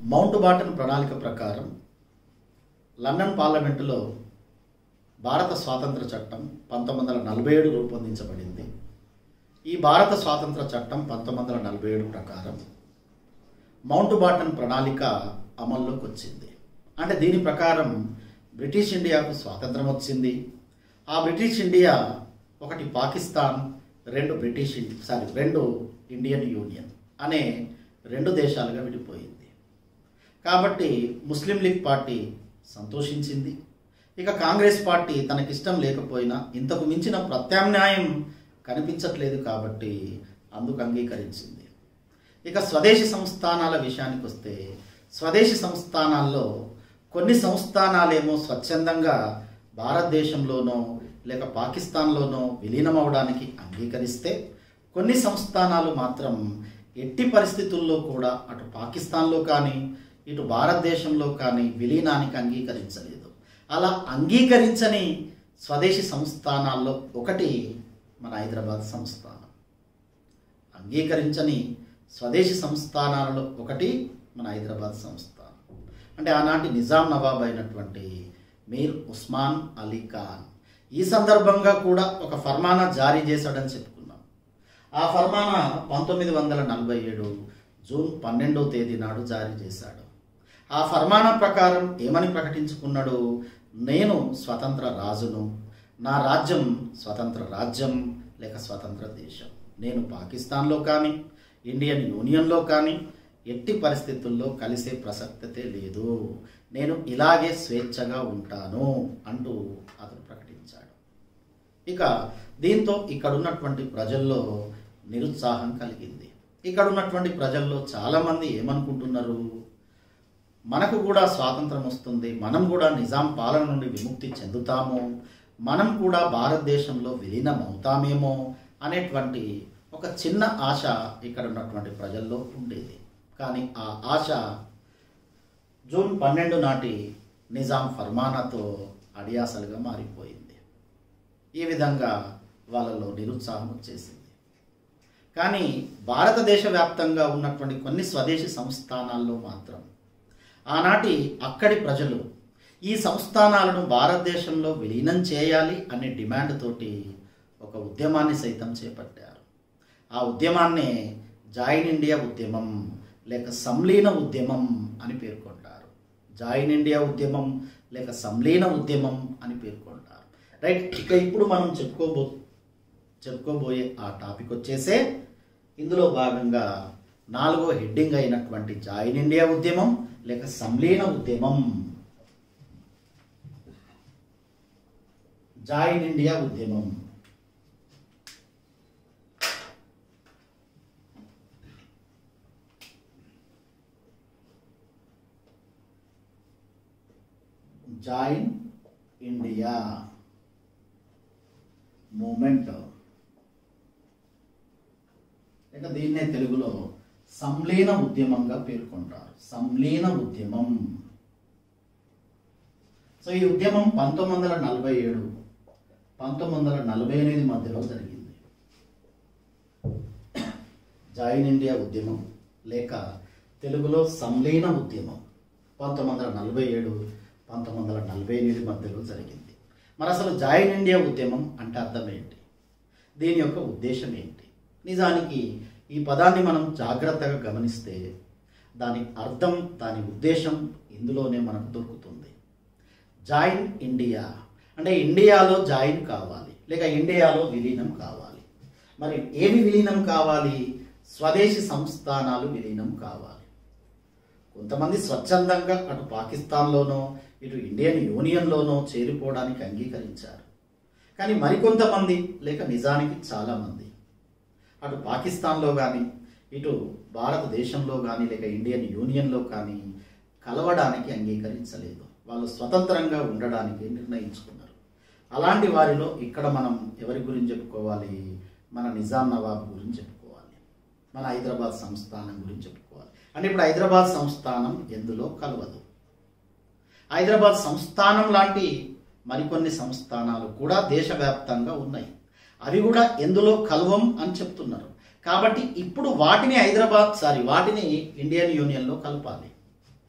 mount బాటన్ ప్రణాళిక ప్రకారం London పార్లమెంటులో భారత స్వాతంత్ర చట్టం పంతొమ్మిది వందల నలభై ఏడు రూపొందించబడింది ఈ భారత స్వాతంత్ర చట్టం పంతొమ్మిది వందల నలభై ఏడు ప్రకారం మౌంట్ బాటన్ ప్రణాళిక అమల్లోకి వచ్చింది అంటే దీని ప్రకారం బ్రిటిష్ ఇండియాకు స్వాతంత్రం వచ్చింది ఆ బ్రిటిష్ ఇండియా ఒకటి పాకిస్తాన్ రెండు బ్రిటిష్ ఇండి- సారీ రెండు ఇండియన్ యూనియన్ అనే రెండు దేశాలుగా విడిపోయింది కాబట్టి ముస్లిం లీగ్ పార్టీ సంతోషించింది ఇక కాంగ్రెస్ పార్టీ తనకిష్టం లేకపోయినా ఇంతకు మించిన ప్రత్యామ్నాయం కనిపించట్లేదు కాబట్టి అందుకు అంగీకరించింది ఇక స్వదేశీ సంస్థానాల విషయానికి వస్తే స్వదేశీ సంస్థానాల్లో కొన్ని సంస్థానాలేమో స్వచ్ఛందంగా భారతదేశంలోనో లేక పాకిస్తాన్లోనో విలీనం అవడానికి అంగీకరిస్తే కొన్ని సంస్థానాలు మాత్రం ఎట్టి పరిస్థితుల్లో కూడా అటు పాకిస్తాన్లో కానీ ఇటు భారతదేశంలో కానీ విలీనానికి అంగీకరించలేదు అలా అంగీకరించని స్వదేశీ సంస్థానాల్లో ఒకటి మన హైదరాబాద్ సంస్థానం అంగీకరించని స్వదేశీ సంస్థానాలలో ఒకటి మన హైదరాబాద్ సంస్థానం అంటే ఆనాటి నిజాం నవాబ్ అయినటువంటి మీర్ ఉస్మాన్ అలీ ఖాన్ ఈ సందర్భంగా కూడా ఒక ఫర్మానా జారీ చేశాడని చెప్పుకున్నాం ఆ ఫర్మానా పంతొమ్మిది వందల నలభై ఏడు జూన్ పన్నెండవ తేదీ నాడు జారీ చేశాడు ఆ ఫర్మానా ప్రకారం ఏమని ప్రకటించుకున్నాడు నేను స్వతంత్ర రాజును నా రాజ్యం స్వతంత్ర రాజ్యం లేక స్వతంత్ర దేశం నేను పాకిస్తాన్లో కానీ ఇండియన్ యూనియన్లో కానీ ఎట్టి పరిస్థితుల్లో కలిసే ప్రసక్తే లేదు నేను ఇలాగే స్వేచ్ఛగా ఉంటాను అంటూ అతను ప్రకటించాడు ఇక దీంతో ఇక్కడ ఉన్నటువంటి ప్రజల్లో నిరుత్సాహం కలిగింది ఇక్కడ ఉన్నటువంటి ప్రజల్లో చాలామంది ఏమనుకుంటున్నారు మనకు కూడా స్వాతంత్రం వస్తుంది మనం కూడా నిజాం పాలన నుండి విముక్తి చెందుతాము మనం కూడా భారతదేశంలో విలీనం అవుతామేమో అనేటువంటి ఒక చిన్న ఆశ ఇక్కడ ఉన్నటువంటి ప్రజల్లో ఉండేది కానీ ఆ ఆశ జూన్ పన్నెండు నాటి నిజాం ఫర్మానాతో అడియాసలుగా మారిపోయింది ఈ విధంగా వాళ్ళలో నిరుత్సాహం వచ్చేసింది కానీ భారతదేశ వ్యాప్తంగా ఉన్నటువంటి కొన్ని స్వదేశీ సంస్థానాల్లో మాత్రం ఆనాటి అక్కడి ప్రజలు ఈ సంస్థానాలను భారతదేశంలో విలీనం చేయాలి అనే డిమాండ్ తోటి ఒక ఉద్యమాన్ని సైతం చేపట్టారు ఆ ఉద్యమాన్నే జాయిన్ ఇండియా ఉద్యమం లేక సంలీన ఉద్యమం అని పేర్కొంటారు జాయిన్ ఇండియా ఉద్యమం లేక సంలీన ఉద్యమం అని పేర్కొంటారు రైట్ ఇక ఇప్పుడు మనం చెప్పుకోబో చెప్పుకోబోయే ఆ టాపిక్ వచ్చేసే ఇందులో భాగంగా నాలుగో హెడ్డింగ్ అయినటువంటి జాయిన్ ఇండియా ఉద్యమం లేక సంలీన ఉద్యమం జాయిన్ ఇండియా ఉద్యమం జాయిన్ ఇండియా మూమెంట్ ఇక దీన్నే తెలుగులో సంలీన ఉద్యమంగా పేర్కొంటారు సంలీన ఉద్యమం సో ఈ ఉద్యమం పంతొమ్మిది వందల నలభై ఏడు పంతొమ్మిది వందల నలభై ఎనిమిది మధ్యలో జరిగింది జాయిన్ ఇండియా ఉద్యమం లేక తెలుగులో సంలీన ఉద్యమం పంతొమ్మిది వందల నలభై ఏడు పంతొమ్మిది వందల నలభై ఎనిమిది మధ్యలో జరిగింది మరి అసలు జాయిన్ ఇండియా ఉద్యమం అంటే అర్థం ఏంటి దీని యొక్క ఉద్దేశం ఏంటి నిజానికి ఈ పదాన్ని మనం జాగ్రత్తగా గమనిస్తే దాని అర్థం దాని ఉద్దేశం ఇందులోనే మనకు దొరుకుతుంది జాయిన్ ఇండియా అంటే ఇండియాలో జాయిన్ కావాలి లేక ఇండియాలో విలీనం కావాలి మరి ఏమి విలీనం కావాలి స్వదేశీ సంస్థానాలు విలీనం కావాలి కొంతమంది స్వచ్ఛందంగా అటు పాకిస్తాన్లోనో ఇటు ఇండియన్ యూనియన్లోనో చేరిపోవడానికి అంగీకరించారు కానీ మరికొంతమంది లేక నిజానికి చాలామంది అటు పాకిస్తాన్లో కానీ ఇటు భారతదేశంలో కానీ లేక ఇండియన్ యూనియన్లో కానీ కలవడానికి అంగీకరించలేదు వాళ్ళు స్వతంత్రంగా ఉండడానికి నిర్ణయించుకున్నారు అలాంటి వారిలో ఇక్కడ మనం ఎవరి గురించి చెప్పుకోవాలి మన నిజాం నవాబ్ గురించి చెప్పుకోవాలి మన హైదరాబాద్ సంస్థానం గురించి చెప్పుకోవాలి అంటే ఇప్పుడు హైదరాబాద్ సంస్థానం ఎందులో కలవదు హైదరాబాద్ సంస్థానం లాంటి మరికొన్ని సంస్థానాలు కూడా దేశవ్యాప్తంగా ఉన్నాయి అవి కూడా ఎందులో కలవం అని చెప్తున్నారు కాబట్టి ఇప్పుడు వాటిని హైదరాబాద్ సారీ వాటిని ఇండియన్ యూనియన్లో కలపాలి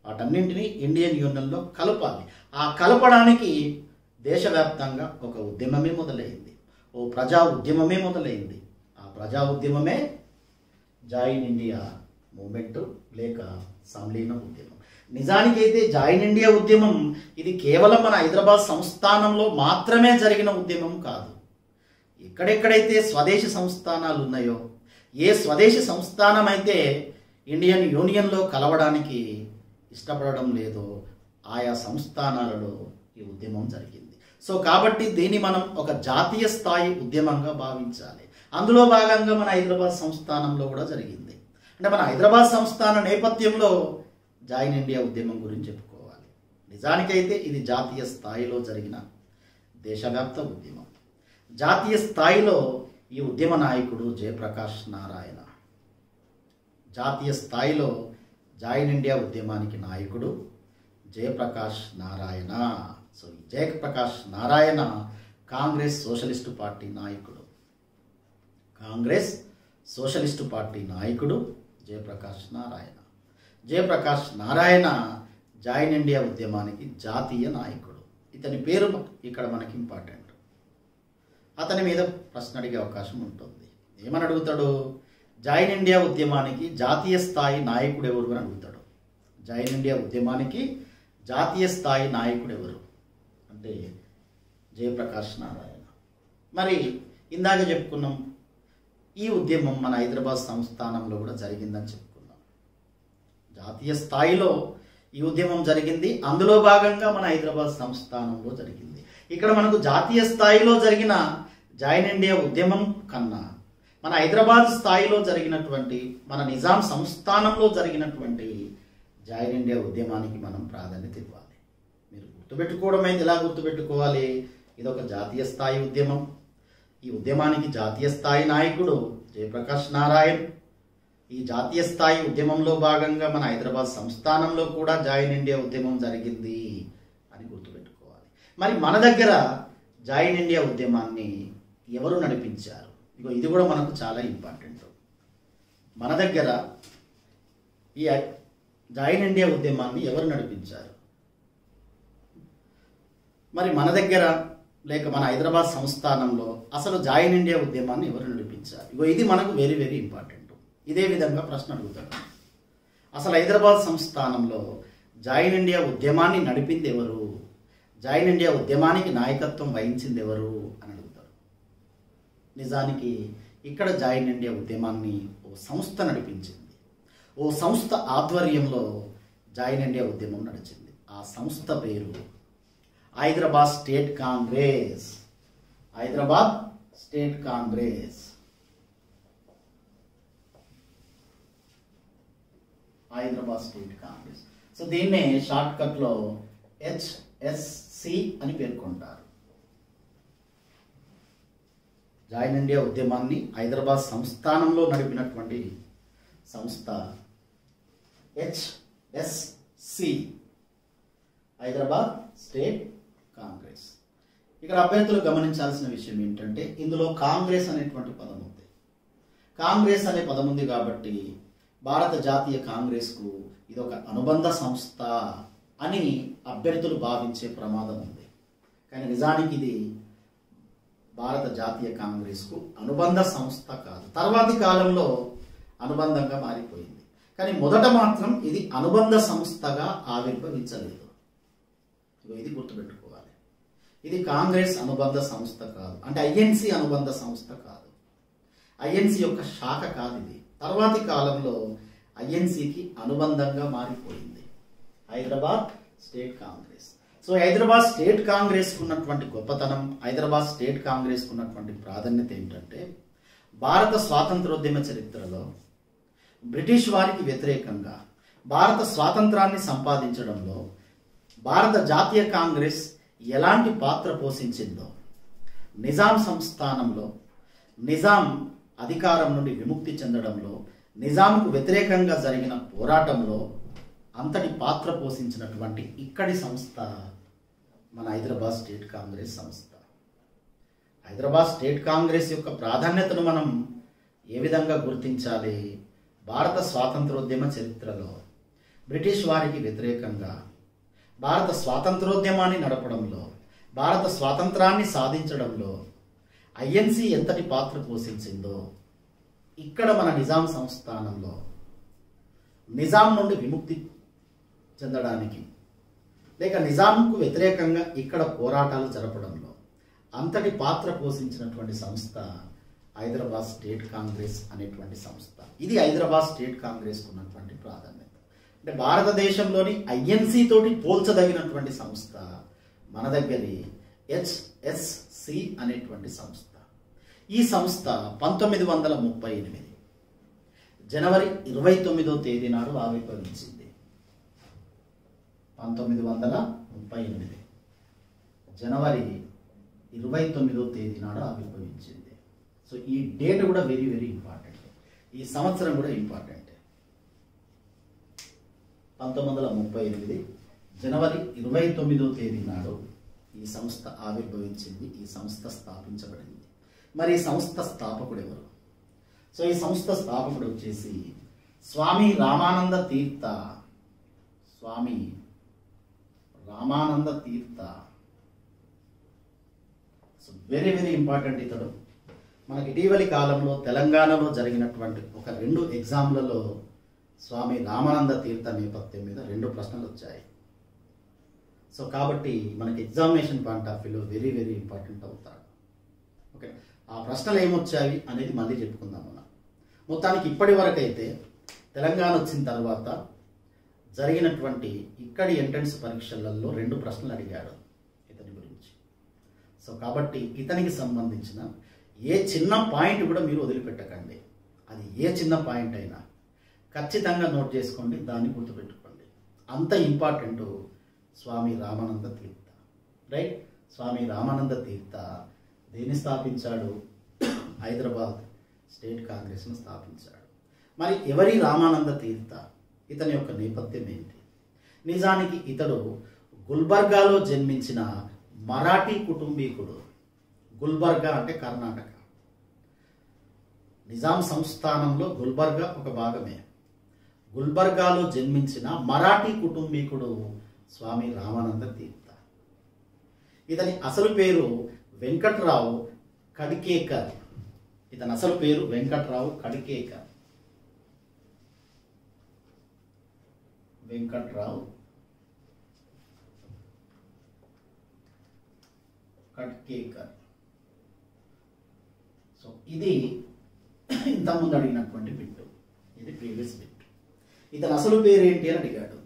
వాటన్నింటినీ ఇండియన్ యూనియన్లో కలపాలి ఆ కలపడానికి దేశవ్యాప్తంగా ఒక ఉద్యమమే మొదలైంది ఓ ప్రజా ఉద్యమమే మొదలైంది ఆ ప్రజా ఉద్యమమే జాయిన్ ఇండియా మూమెంట్ లేక సంలీన ఉద్యమం నిజానికైతే జాయిన్ ఇండియా ఉద్యమం ఇది కేవలం మన హైదరాబాద్ సంస్థానంలో మాత్రమే జరిగిన ఉద్యమం కాదు ఎక్కడెక్కడైతే స్వదేశీ సంస్థానాలు ఉన్నాయో ఏ స్వదేశీ సంస్థానం అయితే ఇండియన్ యూనియన్లో కలవడానికి ఇష్టపడడం లేదో ఆయా సంస్థానాలలో ఈ ఉద్యమం జరిగింది సో కాబట్టి దీన్ని మనం ఒక జాతీయ స్థాయి ఉద్యమంగా భావించాలి అందులో భాగంగా మన హైదరాబాద్ సంస్థానంలో కూడా జరిగింది అంటే మన హైదరాబాద్ సంస్థాన నేపథ్యంలో జాయిన్ ఇండియా ఉద్యమం గురించి చెప్పుకోవాలి నిజానికైతే ఇది జాతీయ స్థాయిలో జరిగిన దేశవ్యాప్త ఉద్యమం జాతీయ స్థాయిలో ఈ ఉద్యమ నాయకుడు జయప్రకాష్ నారాయణ జాతీయ స్థాయిలో జాయిన్ ఇండియా ఉద్యమానికి నాయకుడు జయప్రకాష్ నారాయణ సో ఈ జయప్రకాష్ నారాయణ కాంగ్రెస్ సోషలిస్టు పార్టీ నాయకుడు కాంగ్రెస్ సోషలిస్టు పార్టీ నాయకుడు జయప్రకాష్ నారాయణ జయప్రకాష్ నారాయణ జాయిన్ ఇండియా ఉద్యమానికి జాతీయ నాయకుడు ఇతని పేరు ఇక్కడ మనకి ఇంపార్టెంట్ అతని మీద ప్రశ్న అడిగే అవకాశం ఉంటుంది ఏమని అడుగుతాడు జాయిన్ ఇండియా ఉద్యమానికి జాతీయ స్థాయి నాయకుడు ఎవరు అని అడుగుతాడు జాయిన్ ఇండియా ఉద్యమానికి జాతీయ స్థాయి నాయకుడు ఎవరు అంటే జయప్రకాష్ నారాయణ మరి ఇందాక చెప్పుకున్నాం ఈ ఉద్యమం మన హైదరాబాద్ సంస్థానంలో కూడా జరిగిందని చెప్పుకున్నాం జాతీయ స్థాయిలో ఈ ఉద్యమం జరిగింది అందులో భాగంగా మన హైదరాబాద్ సంస్థానంలో జరిగింది ఇక్కడ మనకు జాతీయ స్థాయిలో జరిగిన జాయిన్ ఇండియా ఉద్యమం కన్నా మన హైదరాబాద్ స్థాయిలో జరిగినటువంటి మన నిజాం సంస్థానంలో జరిగినటువంటి జాయిన్ ఇండియా ఉద్యమానికి మనం ప్రాధాన్యత ఇవ్వాలి మీరు గుర్తుపెట్టుకోవడం అయింది ఎలా గుర్తుపెట్టుకోవాలి ఇది ఒక జాతీయ స్థాయి ఉద్యమం ఈ ఉద్యమానికి జాతీయ స్థాయి నాయకుడు జయప్రకాష్ నారాయణ్ ఈ జాతీయ స్థాయి ఉద్యమంలో భాగంగా మన హైదరాబాద్ సంస్థానంలో కూడా జాయిన్ ఇండియా ఉద్యమం జరిగింది అని గుర్తుపెట్టుకోవాలి మరి మన దగ్గర జాయిన్ ఇండియా ఉద్యమాన్ని ఎవరు నడిపించారు ఇగో ఇది కూడా మనకు చాలా ఇంపార్టెంట్ మన దగ్గర ఈ జాయిన్ ఇండియా ఉద్యమాన్ని ఎవరు నడిపించారు మరి మన దగ్గర లేక మన హైదరాబాద్ సంస్థానంలో అసలు జాయిన్ ఇండియా ఉద్యమాన్ని ఎవరు నడిపించారు ఇగో ఇది మనకు వెరీ వెరీ ఇంపార్టెంట్ ఇదే విధంగా ప్రశ్న అడుగుతాడు అసలు హైదరాబాద్ సంస్థానంలో జాయిన్ ఇండియా ఉద్యమాన్ని నడిపింది ఎవరు జాయిన్ ఇండియా ఉద్యమానికి నాయకత్వం వహించింది ఎవరు అని అడుగుతాడు నిజానికి ఇక్కడ జాయిన్ ఇండియా ఉద్యమాన్ని ఓ సంస్థ నడిపించింది ఓ సంస్థ ఆధ్వర్యంలో జాయిన్ ఇండియా ఉద్యమం నడిచింది ఆ సంస్థ పేరు Hyderabad state Congress Hyderabad state Congress Hyderabad state Congress so దీన్నే షార్ట్ కట్లో హెచ్ఎస్సి అని పేర్కొంటారు జాయిన్ ఇండియా ఉద్యమాన్ని హైదరాబాద్ సంస్థానంలో నడిపినటువంటి సంస్థ హెచ్ఎస్సి హైదరాబాద్ స్టేట్ కాంగ్రెస్ ఇక్కడ అభ్యర్థులు గమనించాల్సిన విషయం ఏంటంటే ఇందులో కాంగ్రెస్ అనేటువంటి పదం ఉంది కాంగ్రెస్ అనే పదం ఉంది కాబట్టి భారత జాతీయ కాంగ్రెస్కు ఇది ఒక అనుబంధ సంస్థ అని అభ్యర్థులు భావించే ప్రమాదం ఉంది కానీ నిజానికి ఇది భారత జాతీయ కాంగ్రెస్కు అనుబంధ సంస్థ కాదు తర్వాతి కాలంలో అనుబంధంగా మారిపోయింది కానీ మొదట మాత్రం ఇది అనుబంధ సంస్థగా ఆవిర్భవించలేదు ఇగో ఇది గుర్తుపెట్టుకోవాలి ఇది కాంగ్రెస్ అనుబంధ సంస్థ కాదు అంటే ఐఎన్సి అనుబంధ సంస్థ కాదు ఐఎన్సి యొక్క శాఖ కాదు ఇది తర్వాతి కాలంలో ఐఎన్సికి అనుబంధంగా మారిపోయింది Hyderabad state Congress so Hyderabad state Congress ఉన్నటువంటి గొప్పతనం హైదరాబాద్ స్టేట్ కాంగ్రెస్ ఉన్నటువంటి ప్రాధాన్యత ఏంటంటే భారత స్వాతంత్రోద్యమ చరిత్రలో బ్రిటిష్ వారికి వ్యతిరేకంగా భారత స్వాతంత్రాన్ని సంపాదించడంలో భారత జాతీయ కాంగ్రెస్ ఎలాంటి పాత్ర పోషించిందో నిజాం సంస్థానంలో నిజాం అధికారం నుండి విముక్తి చెందడంలో నిజాంకు వ్యతిరేకంగా జరిగిన పోరాటంలో అంతటి పాత్ర పోషించినటువంటి ఇక్కడి సంస్థ మన హైదరాబాద్ స్టేట్ కాంగ్రెస్ సంస్థ హైదరాబాద్ స్టేట్ కాంగ్రెస్ యొక్క ప్రాధాన్యతను మనం ఏ విధంగా గుర్తించాలి భారత స్వాతంత్రోద్యమ చరిత్రలో బ్రిటిష్ వారికి వ్యతిరేకంగా భారత స్వాతంత్రోద్యమాన్ని నడపడంలో భారత స్వాతంత్రాన్ని సాధించడంలో ఐఎన్సి ఎంతటి పాత్ర పోషించిందో ఇక్కడ మన నిజాం సంస్థానంలో నిజాం నుండి విముక్తి చెందడానికి లేక నిజాంకు వ్యతిరేకంగా ఇక్కడ పోరాటాలు జరపడంలో అంతటి పాత్ర పోషించినటువంటి సంస్థ హైదరాబాద్ స్టేట్ కాంగ్రెస్ అనేటువంటి సంస్థ ఇది హైదరాబాద్ స్టేట్ కాంగ్రెస్ ఉన్నటువంటి ప్రాధాన్యత అంటే భారతదేశంలోని ఐఎన్సి తోటి పోల్చదగినటువంటి సంస్థ మన దగ్గరి హెచ్ఎస్సి అనేటువంటి సంస్థ ఈ సంస్థ పంతొమ్మిది వందల ముప్పై ఎనిమిది జనవరి ఇరవై తొమ్మిదో తేదీ నాడు ఆవిర్భవించింది పంతొమ్మిది వందల ముప్పై ఎనిమిది జనవరి ఇరవై తొమ్మిదో తేదీ నాడు ఆవిర్భవించింది సో ఈ డేట్ కూడా వెరీ వెరీ ఇంపార్టెంట్ ఈ సంవత్సరం కూడా ఇంపార్టెంట్ పంతొమ్మిది వందల ముప్పై ఎనిమిది జనవరి ఇరవై తొమ్మిదో తేదీ నాడు ఈ సంస్థ ఆవిర్భవించింది ఈ సంస్థ స్థాపించబడింది మరి ఈ సంస్థ స్థాపకుడు ఎవరు సో ఈ సంస్థ స్థాపకుడు వచ్చేసి స్వామి రామానంద తీర్థ స్వామి రామానంద తీర్థ సో వెరీ వెరీ ఇంపార్టెంట్ ఇతడు మనకి ఇటీవలి కాలంలో తెలంగాణలో జరిగినటువంటి ఒక రెండు ఎగ్జామ్లలో స్వామి రామానంద తీర్థ నేపథ్యం మీద రెండు ప్రశ్నలు వచ్చాయి సో కాబట్టి మనకి ఎగ్జామినేషన్ పాయింట్ ఆఫ్ వ్యూలో వెరీ వెరీ ఇంపార్టెంట్ అవుతాడు ఓకే ఆ ప్రశ్నలు ఏమొచ్చాయి అనేది మళ్ళీ చెప్పుకుందాం మనం మొత్తానికి ఇప్పటి వరకు అయితే తెలంగాణ వచ్చిన తర్వాత జరిగినటువంటి ఇక్కడి ఎంట్రన్స్ పరీక్షలలో రెండు ప్రశ్నలు అడిగాడు ఇతని గురించి సో కాబట్టి ఇతనికి సంబంధించిన ఏ చిన్న పాయింట్ కూడా మీరు వదిలిపెట్టకండి అది ఏ చిన్న పాయింట్ అయినా ఖచ్చితంగా నోట్ చేసుకోండి దాన్ని గుర్తుపెట్టుకోండి అంత ఇంపార్టెంట్ స్వామి రామానంద తీర్థ రైట్ స్వామి రామానంద తీర్థ దేన్ని స్థాపించాడు హైదరాబాద్ స్టేట్ కాంగ్రెస్ను స్థాపించాడు మరి ఎవరి రామానంద తీర్థ ఇతని యొక్క నేపథ్యం ఏంటి నిజానికి ఇతడు గుల్బర్గాలో జన్మించిన మరాఠీ కుటుంబీకుడు గుల్బర్గా అంటే కర్ణాటక నిజాం సంస్థానంలో గుల్బర్గా ఒక భాగమే గుల్బర్గాలో జన్మించిన మరాఠీ కుటుంబీకుడు స్వామి రామానంద తీర్థ ఇతని అసలు పేరు వెంకట్రావు కడికేకర్ ఇతని అసలు పేరు వెంకట్రావు కడికేకర్ వెంకట్రావు కట్కేకర్ సో ఇది ఇంతకుముందు అడిగినటువంటి బిట్టు ఇది ప్రీవియస్ బిట్ ఇతని అసలు పేరు ఏంటి అని అడిగాడు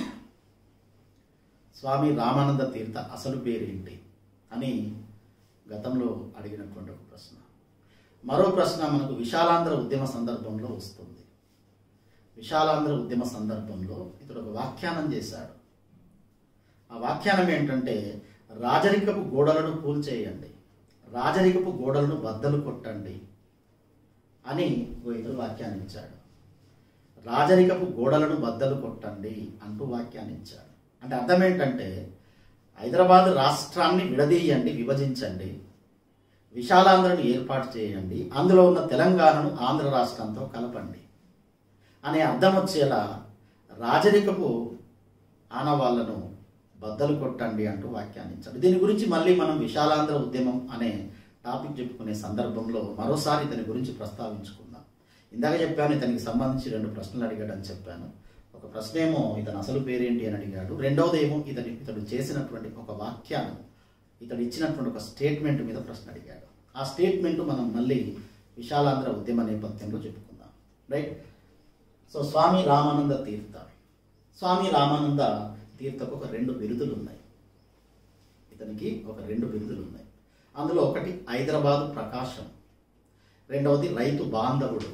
స్వామి రామానంద తీర్థ అసలు పేరేంటి అని గతంలో అడిగినటువంటి ఒక ప్రశ్న మరో ప్రశ్న మనకు విశాలాంధ్ర ఉద్యమ సందర్భంలో వస్తుంది విశాలాంధ్ర ఉద్యమ సందర్భంలో ఇతడు ఒక వ్యాఖ్యానం చేశాడు ఆ వ్యాఖ్యానం ఏంటంటే రాజరికపు గోడలను కూల్చేయండి రాజరికపు గోడలను బద్దలు కొట్టండి అని ఓ ఇతడు వ్యాఖ్యానించాడు రాజరికపు గోడలను బద్దలు కొట్టండి అంటూ వ్యాఖ్యానించాడు అంటే అర్థం ఏంటంటే హైదరాబాద్ రాష్ట్రాన్ని విడదీయండి విభజించండి విశాలాంధ్రను ఏర్పాటు చేయండి అందులో ఉన్న తెలంగాణను ఆంధ్ర రాష్ట్రంతో కలపండి అనే అర్థం వచ్చేలా రాజరికపు ఆనవాళ్లను బద్దలు కొట్టండి అంటూ వ్యాఖ్యానించాడు దీని గురించి మళ్ళీ మనం విశాలాంధ్ర ఉద్యమం అనే టాపిక్ చెప్పుకునే సందర్భంలో మరోసారి ఇతని గురించి ప్రస్తావించుకుందాం ఇందాక చెప్పాను ఇతనికి సంబంధించి రెండు ప్రశ్నలు అడిగాడని చెప్పాను ఒక ప్రశ్న ఏమో ఇతని అసలు పేరేంటి అని అడిగాడు రెండవది ఏమో ఇతని ఇతడు చేసినటువంటి ఒక వాక్యాన్ని ఇతడు ఇచ్చినటువంటి ఒక స్టేట్మెంట్ మీద ప్రశ్న అడిగాడు ఆ స్టేట్మెంట్ మనం మళ్ళీ విశాలాంధ్ర ఉద్యమ నేపథ్యంలో చెప్పుకుందాం రైట్ సో స్వామి రామానంద తీర్థ స్వామి రామానంద తీర్థకు ఒక రెండు బిరుదులు ఉన్నాయి ఇతనికి ఒక రెండు బిరుదులు ఉన్నాయి అందులో ఒకటి హైదరాబాద్ ప్రకాశం రెండవది రైతు బాంధవుడు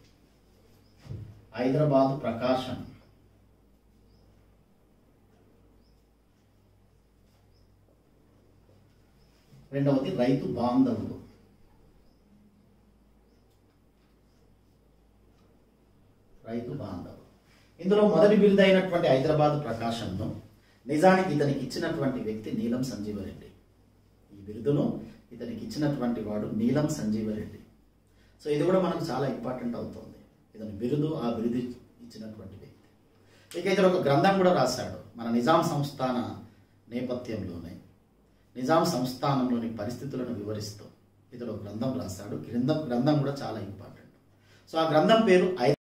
హైదరాబాద్ ప్రకాశం రెండవది రైతు బాంధవుడు రైతు బాంధవుడు ఇందులో మొదటి బిరుదు అయినటువంటి హైదరాబాద్ ప్రకాశంను నిజానికి ఇతనికి ఇచ్చినటువంటి వ్యక్తి నీలం సంజీవరెడ్డి ఈ బిరుదును ఇతనికి ఇచ్చినటువంటి వాడు నీలం సంజీవరెడ్డి సో ఇది కూడా మనకు చాలా ఇంపార్టెంట్ అవుతుంది ఇతని బిరుదు ఆ బిరుదు ఇచ్చినటువంటి వ్యక్తి ఇక ఇతడు ఒక గ్రంథం కూడా రాశాడు మన నిజాం సంస్థాన నేపథ్యంలోనే నిజాం సంస్థానంలోని పరిస్థితులను వివరిస్తూ ఇతడు ఒక గ్రంథం రాశాడు గ్రంథం గ్రంథం కూడా చాలా ఇంపార్టెంట్ సో ఆ గ్రంథం పేరు